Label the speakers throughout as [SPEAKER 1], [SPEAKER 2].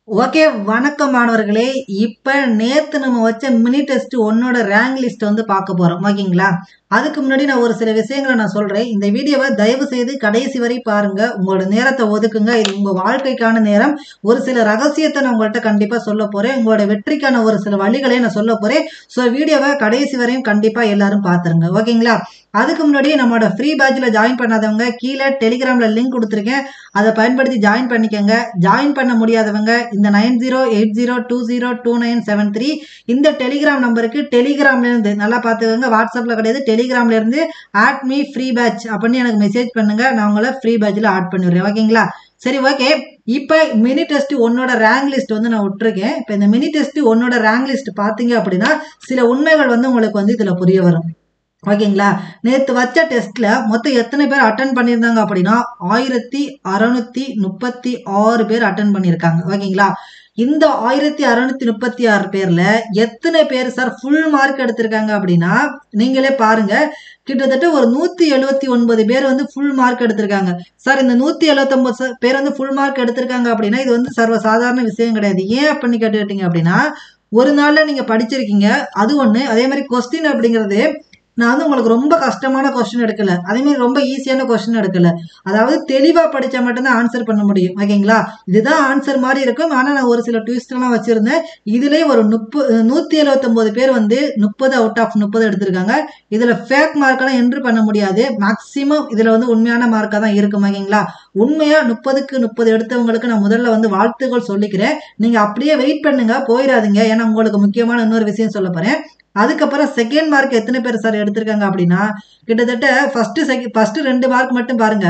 [SPEAKER 1] okay வணக்கம் மாணவர்களே இப்போ நேற்று நம்ம வச்ச மினி டெஸ்ட் ஒன்னோட ரேங்க் லிஸ்ட் வந்து பார்க்க போகிறோம் ஓகேங்களா அதுக்கு முன்னாடி நான் ஒரு சில விஷயங்களை நான் சொல்கிறேன் இந்த வீடியோவை தயவு செய்து கடைசி வரை பாருங்க உங்களோட நேரத்தை ஒதுக்குங்க இது உங்கள் வாழ்க்கைக்கான நேரம் ஒரு சில ரகசியத்தை நான் உங்கள்கிட்ட கண்டிப்பாக சொல்ல போகிறேன் உங்களோட வெற்றிக்கான ஒரு சில வழிகளை நான் சொல்ல போகிறேன் ஸோ வீடியோவை கடைசி வரையும் கண்டிப்பாக எல்லாரும் பார்த்துருங்க ஓகேங்களா அதுக்கு முன்னாடி நம்மளோட ஃப்ரீ பேட்சில் ஜாயின் பண்ணாதவங்க கீழே டெலிகிராமில் லிங்க் கொடுத்துருக்கேன் அதை பயன்படுத்தி ஜாயின் பண்ணிக்கோங்க ஜாயின் பண்ண முடியாதவங்க இந்த nine zero eight zero two zero two nine seven three இந்த டெலிகிராம் நம்பருக்கு டெலிகிராம்லேருந்து நல்லா பார்த்துக்கோங்க வாட்ஸ்அப்பில் கிடையாது டெலிகிராம்லேருந்து ஆட் மீ ஃப்ரீ பேட்ச் அப்படின்னு எனக்கு மெசேஜ் பண்ணுங்க நான் உங்களை ஃப்ரீ பேட்சில் ஆட் பண்ணிடுறேன் ஓகேங்களா சரி ஓகே இப்போ மினி டெஸ்ட் ஒன்னோட ரேங்க் லிஸ்ட் வந்து நான் விட்டுருக்கேன் இப்போ இந்த மினி டெஸ்ட் ஒன்னோட ரேங்க் லிஸ்ட் பார்த்தீங்க அப்படின்னா சில உண்மைகள் வந்து உங்களுக்கு வந்து இதில் புரிய வரும் ஓகேங்களா நேற்று வச்ச டெஸ்ட்ல மொத்தம் எத்தனை பேர் அட்டன் பண்ணியிருந்தாங்க அப்படின்னா ஆயிரத்தி அறநூத்தி முப்பத்தி ஆறு பேர் அட்டன் பண்ணியிருக்காங்க ஓகேங்களா இந்த ஆயிரத்தி அறநூத்தி முப்பத்தி ஆறு பேர்ல எத்தனை பேர் சார் ஃபுல் மார்க் எடுத்திருக்காங்க அப்படின்னா நீங்களே பாருங்க கிட்டத்தட்ட ஒரு நூத்தி எழுபத்தி ஒன்பது பேர் வந்து ஃபுல் மார்க் எடுத்திருக்காங்க சார் இந்த நூத்தி எழுபத்தொன்பது பேர் வந்து ஃபுல் மார்க் எடுத்திருக்காங்க அப்படின்னா இது வந்து சர்வ சாதாரண விஷயம் கிடையாது ஏன் அப்படின்னு கேட்டுக்கிட்டீங்க அப்படின்னா ஒரு நாள்ல நீங்க படிச்சிருக்கீங்க அது ஒண்ணு அதே மாதிரி கொஸ்டின் அப்படிங்கிறது நான் வந்து உங்களுக்கு ரொம்ப கஷ்டமான கொஸ்டின் எடுக்கல அதே மாதிரி ரொம்ப ஈஸியான கொஸ்டின் எடுக்கல அதாவது தெளிவா படிச்சா மட்டும்தான் ஆன்சர் பண்ண முடியும் ஓகேங்களா இதுதான் ஆன்சர் மாதிரி இருக்கும் ஆனா நான் ஒரு சில ட்விஸ்ட் எல்லாம் வச்சிருந்தேன் இதுலயே ஒரு முப்பது நூத்தி எழுபத்தொன்பது பேர் வந்து முப்பது அவுட் ஆஃப் முப்பது எடுத்திருக்காங்க இதுல ஃபேக் மார்க்கெல்லாம் என்ட்ரு பண்ண முடியாது மேக்சிமம் இதுல வந்து உண்மையான மார்க்கா தான் இருக்கும் ஓகேங்களா உண்மையா முப்பதுக்கு முப்பது எடுத்தவங்களுக்கு நான் முதல்ல வந்து வாழ்த்துக்கள் சொல்லிக்கிறேன் நீங்க அப்படியே வெயிட் பண்ணுங்க போயிடாதீங்க ஏன்னா உங்களுக்கு முக்கியமான இன்னொரு விஷயம் சொல்ல போறேன் அதுக்கப்புறம் செகண்ட் மார்க் எத்தனை பேர் சார் எடுத்திருக்காங்க அப்படின்னா கிட்டத்தட்ட ஃபர்ஸ்ட் செகண்ட் ஃபர்ஸ்ட் ரெண்டு மார்க் மட்டும் பாருங்க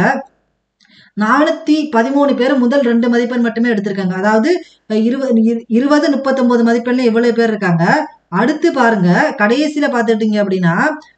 [SPEAKER 1] நானூத்தி பதிமூணு பேர் முதல் ரெண்டு மதிப்பெண் மட்டுமே எடுத்திருக்காங்க அதாவது இருபது இருபது முப்பத்தொன்பது மதிப்பெண்ல இவ்வளவு பேர் இருக்காங்க அடுத்து பாருங்க கடைசியில பாத்துட்டீங்க அப்படின்னா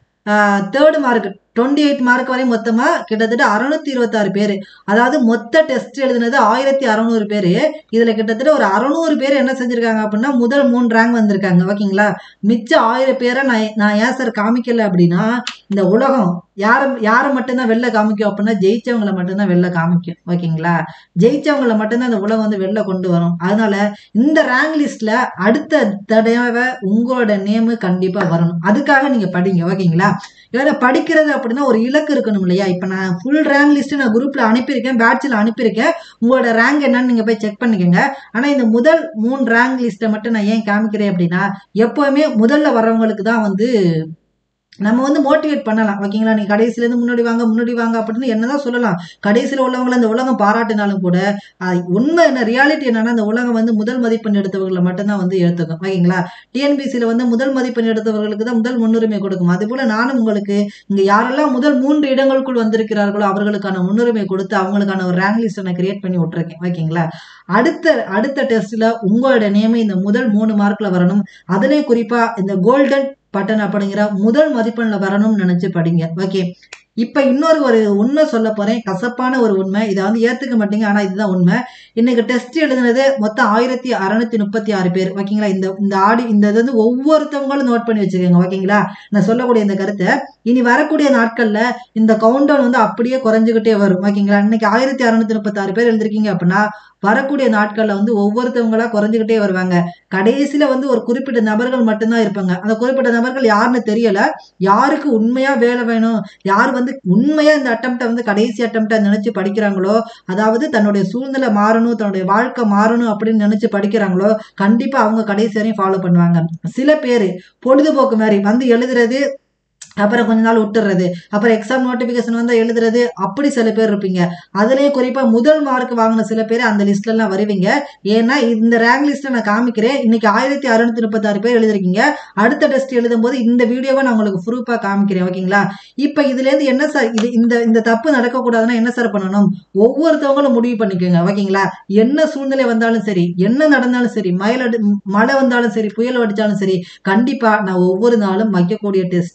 [SPEAKER 1] third mark twenty eight mark வரை மொத்தமா கிட்டத்தட்ட அறுநூத்தி இருபத்தாறு பேர் அதாவது மொத்த டெஸ்ட் எழுதினது ஆயிரத்தி அறநூறு பேர் இதுல கிட்டத்தட்ட ஒரு அறநூறு பேர் என்ன செஞ்சிருக்காங்க அப்படின்னா முதல் மூணு ரேங்க் வந்திருக்காங்க ஓகேங்களா மிச்சம் ஆயிரம் பேரை நான் நான் ஏன் சார் காமிக்கல அப்படின்னா இந்த உலகம் யாரை யாரை மட்டும்தான் வெளில காமிக்கும் அப்படின்னா ஜெயிச்சவங்களை மட்டும்தான் வெளில காமிக்கும் ஓகேங்களா ஜெயிச்சவங்களை மட்டும்தான் இந்த உலகம் வந்து வெளில கொண்டு வரும் அதனால இந்த ரேங்க் லிஸ்ட்ல அடுத்த தடவை உங்களோட நேமு கண்டிப்பா வரணும் அதுக்காக நீங்க படிங்க ஓகேங்களா ஏன்னா படிக்கிறது அப்படின்னா ஒரு இலக்கு இருக்கணும் இல்லையா இப்போ நான் ஃபுல் ரேங்க் லிஸ்ட் நான் குரூப்ல அனுப்பியிருக்கேன் பேட்சில் அனுப்பியிருக்கேன் உங்களோட ரேங்க் என்னன்னு நீங்க போய் செக் பண்ணிக்கோங்க ஆனா இந்த முதல் மூணு ரேங்க் லிஸ்ட்டை மட்டும் நான் ஏன் காமிக்கிறேன் அப்படின்னா எப்பவுமே முதல்ல வர்றவங்களுக்கு தான் வந்து நம்ம வந்து மோட்டிவேட் பண்ணலாம் ஓகேங்களா நீ கடைசியிலேருந்து முன்னாடி வாங்க முன்னாடி வாங்க அப்படின்னு என்னதான் சொல்லலாம் கடைசியில் உள்ளவங்களை இந்த உலகம் பாராட்டினாலும் கூட உண்மை என்ன ரியாலிட்டி என்னன்னா இந்த உலகம் வந்து முதல் மதிப்பெண் எடுத்தவர்களை மட்டும்தான் வந்து எடுத்துக்கும் ஓகேங்களா டிஎன்பிசியில் வந்து முதல் மதிப்பெண் எடுத்தவர்களுக்கு தான் முதல் முன்னுரிமை கொடுக்கும் அதே போல நானும் உங்களுக்கு இங்கே யாரெல்லாம் முதல் மூன்று இடங்களுக்குள் வந்திருக்கிறார்களோ அவர்களுக்கான முன்னுரிமை கொடுத்து அவங்களுக்கான ஒரு ரேங்க் லிஸ்ட்டை நான் கிரியேட் பண்ணி விட்டுருக்கேன் ஓகேங்களா அடுத்த அடுத்த டெஸ்ட்ல உங்களோட நேமை இந்த முதல் மூணு மார்க்ல வரணும் அதுலேயும் குறிப்பா இந்த கோல்டன் பட்டன் அப்படிங்கிற முதல் மதிப்பெண்ல வரணும்னு நினைச்சு படிங்க ஓகே இப்ப இன்னொரு ஒரு உண்மை சொல்ல போறேன் கசப்பான ஒரு உண்மை இதை வந்து ஏத்துக்க மாட்டீங்க ஆனா இதுதான் உண்மை இன்னைக்கு டெஸ்ட் எழுதுனது மொத்தம் ஆயிரத்தி அறுநூத்தி முப்பத்தி ஆறு பேர் ஓகேங்களா இந்த இந்த ஆடி இந்த இது வந்து ஒவ்வொருத்தவங்களும் நோட் பண்ணி வச்சுக்கோங்க ஓகேங்களா நான் சொல்லக்கூடிய இந்த கருத்தை இனி வரக்கூடிய நாட்கள்ல இந்த கவுண்டவுன் வந்து அப்படியே குறைஞ்சுக்கிட்டே வரும் ஓகேங்களா இன்னைக்கு ஆயிரத்தி அறுநூத்தி முப்பத்தி ஆறு பேர் எழுதிருக்கீங்க அப்படின்னா வரக்கூடிய நாட்கள்ல வந்து ஒவ்வொருத்தவங்களா குறைஞ்சுக்கிட்டே வருவாங்க கடைசியில வந்து ஒரு குறிப்பிட்ட நபர்கள் மட்டும்தான் இருப்பாங்க அந்த குறிப்பிட்ட நபர்கள் யாருன்னு தெரியல யாருக்கு உண்மையா வேலை வேணும் யார் வந்து உண்மையா இந்த அட்டம்ப்டை வந்து கடைசி அட்டம்ப்டை நினைச்சு படிக்கிறாங்களோ அதாவது தன்னுடைய சூழ்நிலை மாறணும் தன்னுடைய வாழ்க்கை மாறணும் அப்படின்னு நினைச்சு படிக்கிறாங்களோ கண்டிப்பா அவங்க கடைசி வரையும் ஃபாலோ பண்ணுவாங்க சில பேர் பொழுதுபோக்கு மாதிரி வந்து எழுதுறது அப்புறம் கொஞ்ச நாள் விட்டுறது அப்புறம் எக்ஸாம் நோட்டிஃபிகேஷன் வந்து எழுதுறது அப்படி சில பேர் இருப்பீங்க அதுலேயும் குறிப்பாக முதல் மார்க் வாங்கின சில பேர் அந்த லிஸ்ட்லலாம் வருவீங்க ஏன்னா இந்த ரேங்க் லிஸ்ட்டில் நான் காமிக்கிறேன் இன்னைக்கு ஆயிரத்தி அறுநூத்தி முப்பத்தாறு பேர் எழுதிருக்கீங்க அடுத்த டெஸ்ட் எழுதும்போது இந்த வீடியோவை நான் உங்களுக்கு ப்ரூஃபாக காமிக்கிறேன் ஓகேங்களா இப்போ இதுலேருந்து என்ன சார் இது இந்த இந்த தப்பு நடக்கக்கூடாதுன்னா என்ன சார் பண்ணணும் ஒவ்வொருத்தவங்களும் முடிவு பண்ணிக்கோங்க ஓகேங்களா என்ன சூழ்நிலை வந்தாலும் சரி என்ன நடந்தாலும் சரி மயில் மழை வந்தாலும் சரி புயல் அடித்தாலும் சரி கண்டிப்பாக நான் ஒவ்வொரு நாளும் வைக்கக்கூடிய டெஸ்ட்டை கண்டிப்பாக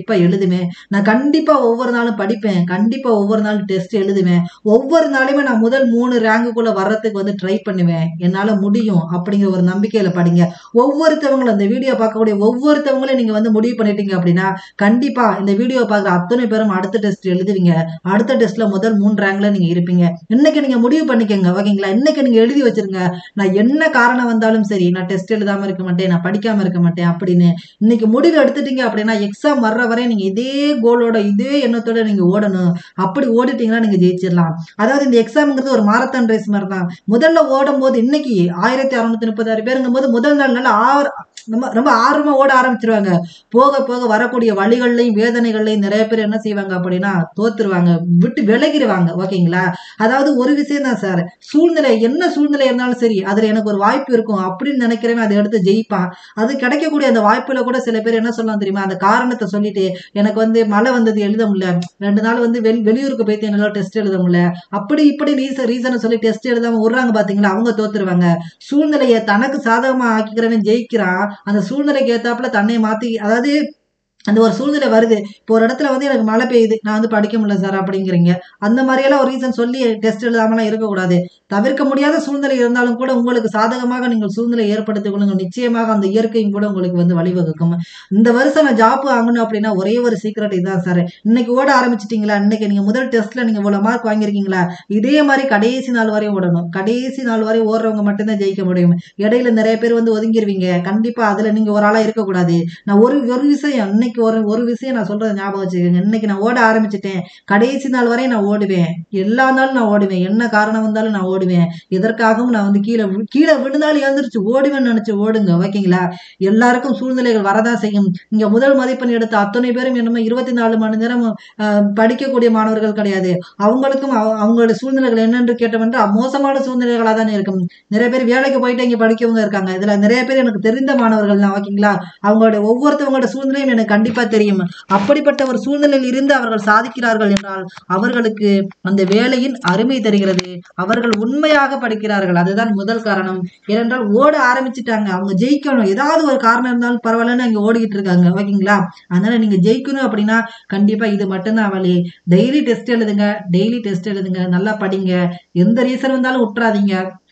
[SPEAKER 1] கண்டிப்பா எழுதுவேன் நான் கண்டிப்பா ஒவ்வொரு நாளும் படிப்பேன் கண்டிப்பா ஒவ்வொரு நாளும் டெஸ்ட் எழுதுவேன் ஒவ்வொரு நாளுமே நான் முதல் மூணு ரேங்குக்குள்ள வர்றதுக்கு வந்து ட்ரை பண்ணுவேன் என்னால முடியும் அப்படிங்கிற ஒரு நம்பிக்கையில படிங்க ஒவ்வொருத்தவங்களும் இந்த வீடியோ பார்க்கக்கூடிய ஒவ்வொருத்தவங்களும் நீங்க வந்து முடிவு பண்ணிட்டீங்க அப்படின்னா கண்டிப்பா இந்த வீடியோ பார்க்குற அத்தனை பேரும் அடுத்த டெஸ்ட் எழுதுவீங்க அடுத்த டெஸ்ட்ல முதல் மூணு ரேங்க்ல நீங்க இருப்பீங்க இன்னைக்கு நீங்க முடிவு பண்ணிக்கோங்க ஓகேங்களா இன்னைக்கு நீங்க எழுதி வச்சிருங்க நான் என்ன காரணம் வந்தாலும் சரி நான் டெஸ்ட் எழுதாம இருக்க மாட்டேன் நான் படிக்காம இருக்க மாட்டேன் அப்படின்னு இன்னைக்கு முடிவு எடுத்துட்டீங்க அப்படின்னா எக்ஸாம் வர்ற வரை நீங்க இதே கோலோட இதே எண்ணத்தோட நீங்க ஓடணும் அப்படி ஓடிட்டீங்கன்னா நீங்க ஜெயிச்சிடலாம் அதாவது இந்த எக்ஸாம்ங்கிறது ஒரு மாரத்தான் ரேஸ் மாதிரி தான் முதல்ல ஓடும் போது இன்னைக்கு ஆயிரத்தி அறுநூத்தி முப்பத்தாறு பேருங்கும் போது முதல் நாள் நல்லா ஆறு ரொம்ப ரொம்ப ஆர்வமா ஓட ஆரம்பிச்சிருவாங்க போக போக வரக்கூடிய வழிகள்லையும் வேதனைகள்லையும் நிறைய பேர் என்ன செய்வாங்க அப்படின்னா தோத்துருவாங்க விட்டு விலகிடுவாங்க ஓகேங்களா அதாவது ஒரு விஷயம் தான் சார் சூழ்நிலை என்ன சூழ்நிலை இருந்தாலும் சரி அதுல எனக்கு ஒரு வாய்ப்பு இருக்கும் அப்படின்னு நினைக்கிறவன் அதை எடுத்து ஜெயிப்பான் அது கிடைக்கக்கூடிய அந்த வாய்ப்புல கூட சில பேர் என்ன சொல்லலாம் தெரியுமா அந்த காரணத்தை சொல்லிட்டு எனக்கு வந்து மழை வந்தது எழுத முடியல ரெண்டு நாள் வந்து வெளி வெளியூருக்கு போயிட்டு என்னால டெஸ்ட் எழுத முடியல அப்படி இப்படி ரீசன் ரீசனை சொல்லி டெஸ்ட் எழுதாம விடுறாங்க பாத்தீங்களா அவங்க தோத்துருவாங்க சூழ்நிலையை தனக்கு சாதகமா ஆக்கிக்கிறவன் ஜெயிக்கிறான் அந்த சூழ்நிலைக்கு ஏத்தாப்புல தன்னை மாத்தி அதாவது அந்த ஒரு சூழ்நிலை வருது இப்போ ஒரு இடத்துல வந்து எனக்கு மழை பெய்யுது நான் வந்து படிக்க முடியல சார் அப்படிங்கிறீங்க அந்த மாதிரியெல்லாம் ஒரு ரீசன் சொல்லி டெஸ்ட் எழுதாமலாம் இருக்கக்கூடாது தவிர்க்க முடியாத சூழ்நிலை இருந்தாலும் கூட உங்களுக்கு சாதகமாக நீங்கள் சூழ்நிலை ஏற்படுத்திக் கொள்ளுங்கள் நிச்சயமாக அந்த இயற்கையும் கூட உங்களுக்கு வந்து வழிவகுக்கும் இந்த வருஷம் நான் ஜாப் வாங்கணும் அப்படின்னா ஒரே ஒரு சீக்கிரட் இதுதான் சார் இன்னைக்கு ஓட ஆரம்பிச்சிட்டீங்களா இன்னைக்கு நீங்க முதல் டெஸ்ட்ல நீங்க இவ்வளவு மார்க் வாங்கியிருக்கீங்களா இதே மாதிரி கடைசி நாள் வரை ஓடணும் கடைசி நாள் வரை ஓடுறவங்க மட்டும்தான் ஜெயிக்க முடியும் இடையில நிறைய பேர் வந்து ஒதுங்கிருவீங்க கண்டிப்பா அதுல நீங்க ஒரு ஆளா இருக்கக்கூடாது நான் ஒரு ஒரு விஷயம் இன்னைக்கு ஒரு ஒரு விஷயம் நான் சொல்றதை ஞாபகம் வச்சுக்கோங்க இன்னைக்கு நான் ஓட ஆரம்பிச்சிட்டேன் கடைசி நாள் வரை நான் ஓடுவேன் எல்லா நாளும் நான் ஓடுவேன் என்ன காரணம் வந்தாலும் நான் ஓடுவேன் எதற்காகவும் நான் வந்து கீழே வி- கீழே விழுந்தாலும் எழுந்திருச்சு ஓடுவேன்னு நினைச்சு ஓடுங்க ஓகேங்களா எல்லாருக்கும் சூழ்நிலைகள் வரதான் செய்யும் இங்க முதல் மதிப்பெண் எடுத்த அத்தனை பேரும் என்னமோ இருபத்தி நாலு மணி நேரம் ஆஹ், படிக்கக்கூடிய மாணவர்கள் கிடையாது அவங்களுக்கும் அவ- அவங்களோட சூழ்நிலைகள் என்னென்று கேட்டவென்று மோசமான சூழ்நிலைகளாக தானே இருக்கும் நிறைய பேர் வேலைக்கு போயிட்டு இங்க படிக்கவங்க இருக்காங்க இதுல நிறைய பேர் எனக்கு தெரிந்த மாணவர்கள் தான் ஓகேங்களா அவங்களோட ஒவ்வொருத்தவங்களோட சூழ்நிலையும் எனக்கு கண்டிப்பா தெரியும் அப்படிப்பட்ட ஒரு சூழ்நிலையில் இருந்து அவர்கள் சாதிக்கிறார்கள் என்றால் அவர்களுக்கு அந்த வேலையின் அருமை தெரிகிறது அவர்கள் உண்மையாக படிக்கிறார்கள் அதுதான் முதல் காரணம் ஏனென்றால் ஓட ஆரம்பிச்சிட்டாங்க அவங்க ஜெயிக்கணும் ஏதாவது ஒரு காரணம் இருந்தாலும் பரவாயில்லன்னு அங்க ஓடிக்கிட்டு இருக்காங்க ஓகேங்களா அதனால நீங்க ஜெயிக்கணும் அப்படின்னா கண்டிப்பா இது மட்டும்தான் வழி டெய்லி டெஸ்ட் எழுதுங்க டெய்லி டெஸ்ட் எழுதுங்க நல்லா படிங்க எந்த ரீசன் வந்தாலும் விட்டுறாதீங்க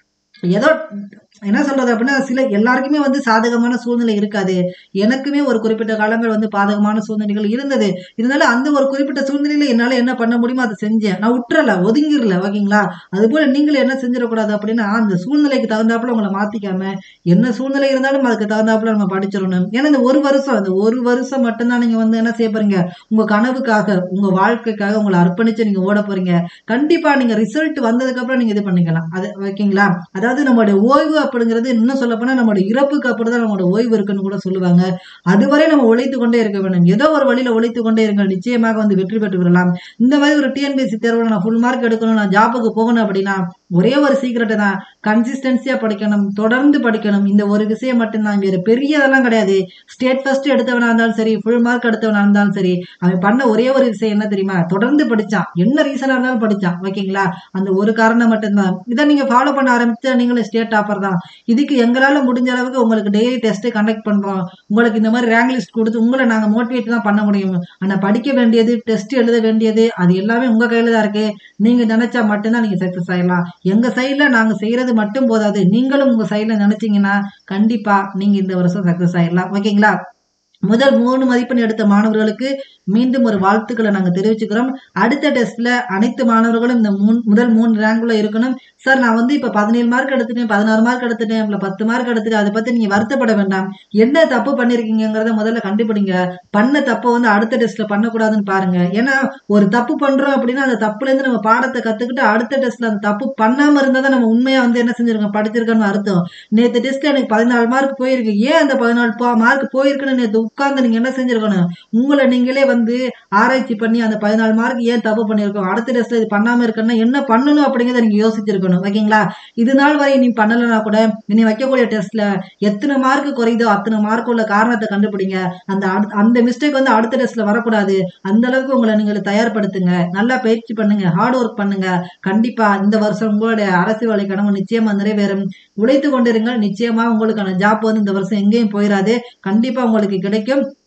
[SPEAKER 1] ஏதோ என்ன சொல்றது அப்படின்னா சில எல்லாருக்குமே வந்து சாதகமான சூழ்நிலை இருக்காது எனக்குமே ஒரு குறிப்பிட்ட காலங்கள் வந்து பாதகமான சூழ்நிலைகள் இருந்தது இருந்தாலும் அந்த ஒரு குறிப்பிட்ட சூழ்நிலையில என்னால என்ன பண்ண முடியுமோ அதை செஞ்சேன் நான் விட்டுறல ஒதுங்கிடல ஓகேங்களா அது போல நீங்களும் என்ன செஞ்சிடக்கூடாது அப்படின்னா அந்த சூழ்நிலைக்கு தகுந்தாப்புல உங்களை மாத்திக்காம என்ன சூழ்நிலை இருந்தாலும் அதுக்கு தகுந்தாப்புல நம்ம படிச்சிடணும் ஏன்னா இந்த ஒரு வருஷம் அந்த ஒரு வருஷம் மட்டும்தான் நீங்க வந்து என்ன செய்ய போறீங்க உங்க கனவுக்காக உங்க வாழ்க்கைக்காக உங்களை அர்ப்பணிச்சு நீங்க ஓட போறீங்க கண்டிப்பா நீங்க ரிசல்ட் வந்ததுக்கு அப்புறம் நீங்க இது பண்ணிக்கலாம் அது ஓகேங்களா அதாவது நம்மளுடைய ஓய்வு அப்படிங்கிறது இன்னும் சொல்ல போனா நம்மளுடைய இறப்புக்கு அப்புறம் தான் நம்மளோட ஓய்வு இருக்குன்னு கூட சொல்லுவாங்க அதுவரை நம்ம உழைத்து கொண்டே இருக்க வேண்டும் ஏதோ ஒரு வழியில உழைத்து கொண்டே இருங்கள் நிச்சயமாக வந்து வெற்றி பெற்று விடலாம் இந்த மாதிரி ஒரு டிஎன்பிஎஸ்சி தேர்வுல நான் ஃபுல் மார்க் எடுக்கணும் நான் ஜாபுக்கு போகணும் அப்படின்னா ஒரே ஒரு சீக்கிரட்டை தான் கன்சிஸ்டன்சியா படிக்கணும் தொடர்ந்து படிக்கணும் இந்த ஒரு விஷயம் மட்டும்தான் வேற பெரியதெல்லாம் கிடையாது ஸ்டேட் ஃபர்ஸ்ட் எடுத்தவனா இருந்தாலும் சரி ஃபுல் மார்க் எடுத்தவனா இருந்தாலும் சரி அவன் பண்ண ஒரே ஒரு விஷயம் என்ன தெரியுமா தொடர்ந்து படிச்சான் என்ன ரீசனா இருந்தாலும் படிச்சான் ஓகேங்களா அந்த ஒரு காரணம் மட்டும்தான் இதை நீங்க ஃபாலோ பண்ண ஆரம்பிச்சா நீங்களும் ஸ்டேட் டாப்பர் தான் இதுக்கு எங்களால முடிஞ்ச அளவுக்கு உங்களுக்கு டெய்லி டெஸ்ட் கண்டக்ட் பண்றோம் உங்களுக்கு இந்த மாதிரி ரேங்க் லிஸ்ட் கொடுத்து உங்களை நாங்க மோட்டிவேட் தான் பண்ண முடியும் ஆனா படிக்க வேண்டியது டெஸ்ட் எழுத வேண்டியது அது எல்லாமே உங்க கையில தான் இருக்கு நீங்க நினைச்சா மட்டும்தான் நீங்க சக்சஸ் ஆயிடலாம் எங்க சைட்ல நாங்க செய்யறது மட்டும் போதாது நீங்களும் உங்க சைட்ல நினைச்சீங்கன்னா கண்டிப்பா நீங்க இந்த வருஷம் சக்சஸ் ஆயிடலாம் ஓகேங்களா முதல் மூணு மதிப்பெண் எடுத்த மாணவர்களுக்கு மீண்டும் ஒரு வாழ்த்துக்களை நாங்க தெரிவிச்சுக்கிறோம் அடுத்த டெஸ்ட்ல அனைத்து மாணவர்களும் இந்த மூணு முதல் மூணு ரேங்க்ல இருக்கணும் சார் நான் வந்து இப்ப பதினேழு மார்க் எடுத்துட்டேன் பதினாறு மார்க் எடுத்துட்டேன் இல்ல பத்து மார்க் எடுத்துட்டேன் அதை பத்தி நீங்க வருத்தப்பட வேண்டாம் என்ன தப்பு பண்ணிருக்கீங்கிறத முதல்ல கண்டுபிடிங்க பண்ண தப்பை வந்து அடுத்த டெஸ்ட்ல பண்ணக்கூடாதுன்னு பாருங்க ஏன்னா ஒரு தப்பு பண்றோம் அப்படின்னா அந்த தப்புல இருந்து நம்ம பாடத்தை கத்துக்கிட்டு அடுத்த டெஸ்ட்ல அந்த தப்பு பண்ணாம இருந்தா தான் நம்ம உண்மையா வந்து என்ன செஞ்சிருக்கோம் படிச்சிருக்கோம்னு அர்த்தம் நேத்து டெஸ்ட்ல எனக்கு பதினாலு மார்க் போயிருக்கு ஏன் அந்த பதினாலு மார்க் போயிருக்குன்னு நேத்து உட்கார்ந்து நீங்க என்ன செஞ்சிருக்கணும் உங்களை நீங்களே வந்து ஆராய்ச்சி பண்ணி அந்த பதினாலு மார்க் ஏன் தப்பு பண்ணிருக்கோம் அடுத்த டெஸ்ட்ல இது பண்ணாம இருக்கணும்னா என்ன பண்ணணும் அப்படிங்கறத நீங்க யோசிச்சிருக்கணும் ஓகேங்களா இது நாள் வரை நீ பண்ணலனா கூட நீ வைக்கக்கூடிய டெஸ்ட்ல எத்தனை மார்க் குறையுதோ அத்தனை மார்க் உள்ள காரணத்தை கண்டுபிடிங்க அந்த அடுத்த- அந்த மிஸ்டேக் வந்து அடுத்த டெஸ்ட்ல வரக்கூடாது அந்த அளவுக்கு உங்களை நீங்க தயார்படுத்துங்க நல்லா பயிற்சி பண்ணுங்க ஹார்ட் ஒர்க் பண்ணுங்க கண்டிப்பா இந்த வருஷம் உங்களுடைய அரசு வேலை கனவு நிச்சயமா நிறைவேறும் உழைத்து கொண்டிருங்கள் நிச்சயமா உங்களுக்கான ஜாப் வந்து இந்த வருஷம் எங்கேயும் போயிடாது கண்டிப்பா உங்களுக்கு கிடைக்கும்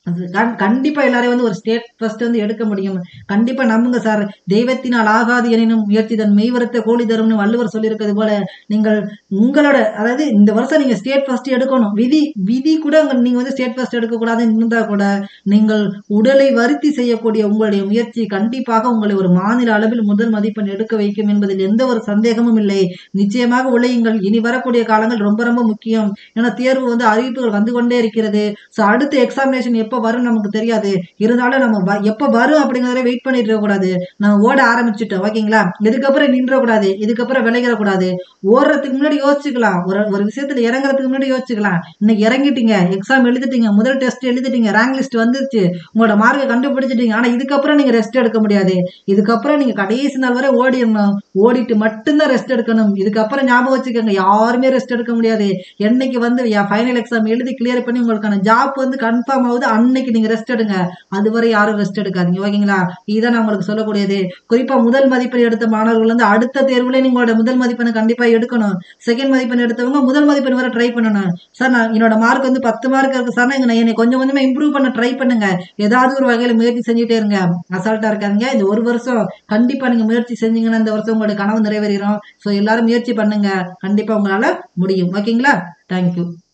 [SPEAKER 1] அது கண் கண்டிப்பா எல்லாரையும் வந்து ஒரு ஸ்டேட் ஃபர்ஸ்ட் வந்து எடுக்க முடியும் கண்டிப்பா நம்புங்க சார் தெய்வத்தினால் ஆகாது எனினும் முயற்சி தன் மெய்வரத்தை கோழி தரும்னு வள்ளுவர் சொல்லியிருக்கிறது போல நீங்கள் உங்களோட அதாவது இந்த வருஷம் நீங்க ஸ்டேட் ஃபர்ஸ்ட் எடுக்கணும் விதி விதி கூட உங்க- நீங்க வந்து ஸ்டேட் ஃபர்ஸ்ட் எடுக்கக்கூடாதுன்னு இருந்தா கூட நீங்கள் உடலை வருத்தி செய்யக்கூடிய உங்களுடைய முயற்சி கண்டிப்பாக உங்களை ஒரு மாநில அளவில் முதல் மதிப்பெண் எடுக்க வைக்கும் என்பதில் எந்த ஒரு சந்தேகமும் இல்லை நிச்சயமாக உழையுங்கள் இனி வரக்கூடிய காலங்கள் ரொம்ப ரொம்ப முக்கியம் ஏன்னா தேர்வு வந்து அறிவிப்புகள் வந்து கொண்டே இருக்கிறது ஸோ அடுத்த எக்ஸாமினேஷன் எப்போ வரும் நமக்கு தெரியாது இருந்தாலும் நம்ம வ- எப்போ வரும் அப்படிங்கிறத வெயிட் பண்ணிட்டு இருக்கக்கூடாது நம்ம ஓட ஆரம்பிச்சுட்டோம் ஓகேங்களா இதுக்கப்புறம் நின்றக்கூடாது இதுக்கப்புறம் விளைகிறக்கூடாது ஓடுறதுக்கு முன்னாடி யோசிச்சுக்கலாம் ஒரு ஒரு விஷயத்துல இறங்குறதுக்கு முன்னாடி யோசிச்சுக்கலாம் இன்னைக்கு இறங்கிட்டீங்க எக்ஸாம் எழுதிட்டீங்க முதல் டெஸ்ட் எழுதிட்டீங்க ரேங்க் லிஸ்ட் வந்துருச்சு உங்களோட மார்க்கை கண்டுபிடிச்சிட்டீங்க ஆனா இதுக்கப்புறம் நீங்க ரெஸ்ட் எடுக்க முடியாது இதுக்கப்புறம் நீங்க கடைசி நாள் வரை ஓடிடணும் ஓடிட்டு மட்டும்தான் ரெஸ்ட் எடுக்கணும் இதுக்கப்புறம் ஞாபகம் வச்சுக்கோங்க யாருமே ரெஸ்ட் எடுக்க முடியாது என்னைக்கு வந்து என் ஃபைனல் எக்ஸாம் எழுதி கிளியர் பண்ணி உங்களுக்கான ஜாப் வந்து கன்ஃபார்ம் ஆகுது அன்னைக்கு நீங்க ரெஸ்ட் எடுங்க அதுவரை யாரும் ரெஸ்ட் எடுக்காதீங்க ஓகேங்களா இதுதான் நான் உங்களுக்கு சொல்லக்கூடியது குறிப்பா முதல் மதிப்பெண் எடுத்த மாணவர்கள் வந்து அடுத்த தேர்வுல நீங்களோட முதல் மதிப்பெண் கண்டிப்பா எடுக்கணும் செகண்ட் மதிப்பெண் எடுத்தவங்க முதல் மதிப்பெண் வரை ட்ரை பண்ணணும் சார் நான் என்னோட மார்க் வந்து பத்து மார்க் இருக்கு சார் நான் என்னை கொஞ்சம் கொஞ்சமா இம்ப்ரூவ் பண்ண ட்ரை பண்ணுங்க ஏதாவது ஒரு வகையில முயற்சி செஞ்சுட்டே இருங்க அசால்ட்டா இருக்காதீங்க இந்த ஒரு வருஷம் கண்டிப்பா நீங்க முயற்சி செஞ்சீங்கன்னா இந்த வருஷம் உங்களோட கனவு நிறைவேறிடும் ஸோ எல்லாரும் முயற்சி பண்ணுங்க கண்டிப்பா உங்களால முடியும் ஓகேங்களா தேங்க்யூ